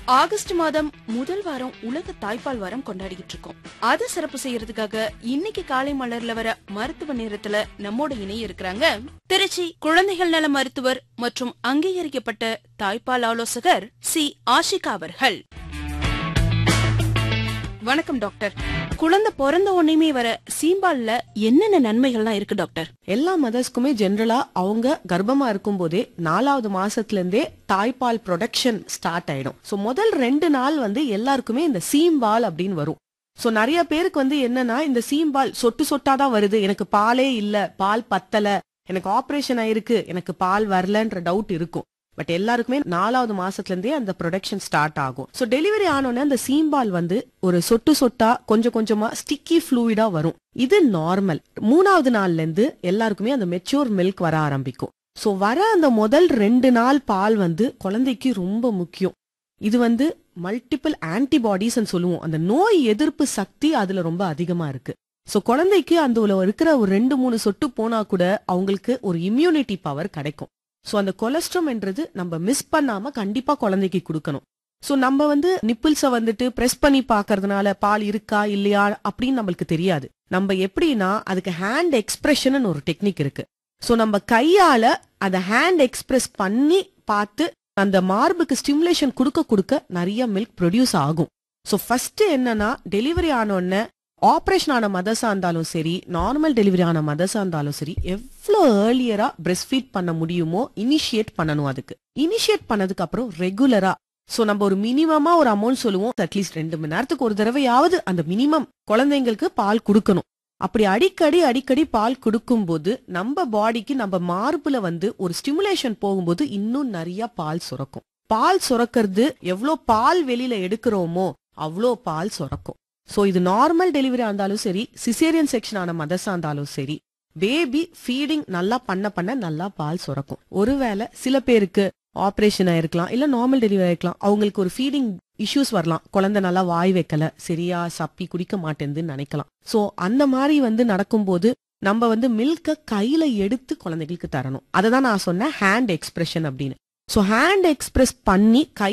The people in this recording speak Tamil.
ஆகஸ்ட் மாதம் முதல் வாரம் உலக தாய்ப்பால் வாரம் கொண்டாடிக்கிட்டு இருக்கோம் அதை சிறப்பு செய்யறதுக்காக இன்னைக்கு காலை மலர்ல வர மருத்துவ நேரத்துல நம்மோட இணைய இருக்கிறாங்க திருச்சி குழந்தைகள் நல மருத்துவர் மற்றும் அங்கீகரிக்கப்பட்ட தாய்ப்பால் ஆலோசகர் சி ஆஷிகா அவர்கள் வணக்கம் டாக்டர் குழந்தை பிறந்த உடனேயுமே வர சீம்பால்ல என்னென்ன நன்மைகள்லாம் இருக்கு டாக்டர் எல்லா மதர்ஸ்க்குமே ஜென்ரலா அவங்க கர்ப்பமா இருக்கும் போதே நாலாவது மாசத்துல இருந்தே தாய்ப்பால் ப்ரொடக்ஷன் ஸ்டார்ட் ஆயிடும் சோ முதல் ரெண்டு நாள் வந்து எல்லாருக்குமே இந்த சீம்பால் அப்படின்னு வரும் சோ நிறைய பேருக்கு வந்து என்னன்னா இந்த சீம்பால் சொட்டு சொட்டாதான் வருது எனக்கு பாலே இல்ல பால் பத்தல எனக்கு ஆபரேஷன் ஆயிருக்கு எனக்கு பால் வரலன்ற டவுட் இருக்கும் பட் எல்லாருக்குமே நாலாவது மாசத்துல இருந்தே அந்த ப்ரொடக்ஷன் ஸ்டார்ட் ஆகும் சோ டெலிவரி ஆனோடனே அந்த சீம்பால் வந்து ஒரு சொட்டு சொட்டா கொஞ்சம் கொஞ்சமா ஸ்டிக்கி ஃப்ளூயிடா வரும் இது நார்மல் மூணாவது நாள்ல இருந்து எல்லாருக்குமே அந்த மெச்சூர் மில்க் வர ஆரம்பிக்கும் சோ வர அந்த முதல் ரெண்டு நாள் பால் வந்து குழந்தைக்கு ரொம்ப முக்கியம் இது வந்து மல்டிபிள் ஆன்டிபாடிஸ் சொல்லுவோம் அந்த நோய் எதிர்ப்பு சக்தி அதுல ரொம்ப அதிகமா இருக்கு சோ குழந்தைக்கு அந்த இருக்கிற ஒரு ரெண்டு மூணு சொட்டு போனா கூட அவங்களுக்கு ஒரு இம்யூனிட்டி பவர் கிடைக்கும் சோ அந்த கொலஸ்ட்ரம்ன்றது நம்ம மிஸ் பண்ணாம கண்டிப்பா குழந்தைக்கு கொடுக்கணும் சோ நம்ம வந்து நிப்பிள்ஸ வந்துட்டு பிரஸ் பண்ணி பாக்குறதுனால பால் இருக்கா இல்லையா அப்படின்னு நம்மளுக்கு தெரியாது நம்ம எப்படின்னா அதுக்கு ஹேண்ட் எக்ஸ்பிரஷன் ஒரு டெக்னிக் இருக்கு சோ நம்ம கையால அத ஹேண்ட் எக்ஸ்பிரஸ் பண்ணி பார்த்து அந்த மார்புக்கு ஸ்டிமுலேஷன் கொடுக்க கொடுக்க நிறைய மில்க் ப்ரொடியூஸ் ஆகும் சோ ஃபர்ஸ்ட் என்னன்னா டெலிவரி ஆன உடனே ஆபரேஷன் ஆன மதர்ஸா இருந்தாலும் சரி நார்மல் டெலிவரி ஆன மதர்ஸா இருந்தாலும் சரி எவ்வளவு ஏர்லியரா பிரஸ்ட் ஃபீட் பண்ண முடியுமோ இனிஷியேட் பண்ணணும் அதுக்கு இனிஷியேட் பண்ணதுக்கு அப்புறம் ரெகுலரா சோ நம்ம ஒரு மினிமமா ஒரு அமௌண்ட் சொல்லுவோம் அட்லீஸ்ட் ரெண்டு மணி நேரத்துக்கு ஒரு தடவையாவது அந்த மினிமம் குழந்தைங்களுக்கு பால் கொடுக்கணும் அப்படி அடிக்கடி அடிக்கடி பால் கொடுக்கும்போது நம்ம பாடிக்கு நம்ம மார்புல வந்து ஒரு ஸ்டிமுலேஷன் போகும்போது இன்னும் நிறைய பால் சுரக்கும் பால் சுரக்கிறது எவ்வளோ பால் வெளியில எடுக்கிறோமோ அவ்வளோ பால் சுரக்கும் சோ இது நார்மல் டெலிவரி இருந்தாலும் சரி சிசேரியன் செக்ஷன் ஆன மதர்ஸா இருந்தாலும் சரி பேபி ஃபீடிங் நல்லா பண்ண பண்ண நல்லா பால் சுரக்கும் ஒருவேளை சில பேருக்கு ஆபரேஷன் ஆயிருக்கலாம் இல்ல நார்மல் டெலிவரி ஆயிருக்கலாம் அவங்களுக்கு ஒரு ஃபீடிங் இஷ்யூஸ் வரலாம் குழந்தை நல்லா வாய் வைக்கல சரியா சப்பி குடிக்க மாட்டேங்குதுன்னு நினைக்கலாம் சோ அந்த மாதிரி வந்து நடக்கும்போது நம்ம வந்து மில்க கையில எடுத்து குழந்தைகளுக்கு தரணும் அதை தான் நான் சொன்னேன் ஹேண்ட் எக்ஸ்பிரஷன் அப்படின்னு சோ ஹேண்ட் எக்ஸ்பிரஸ் பண்ணி கை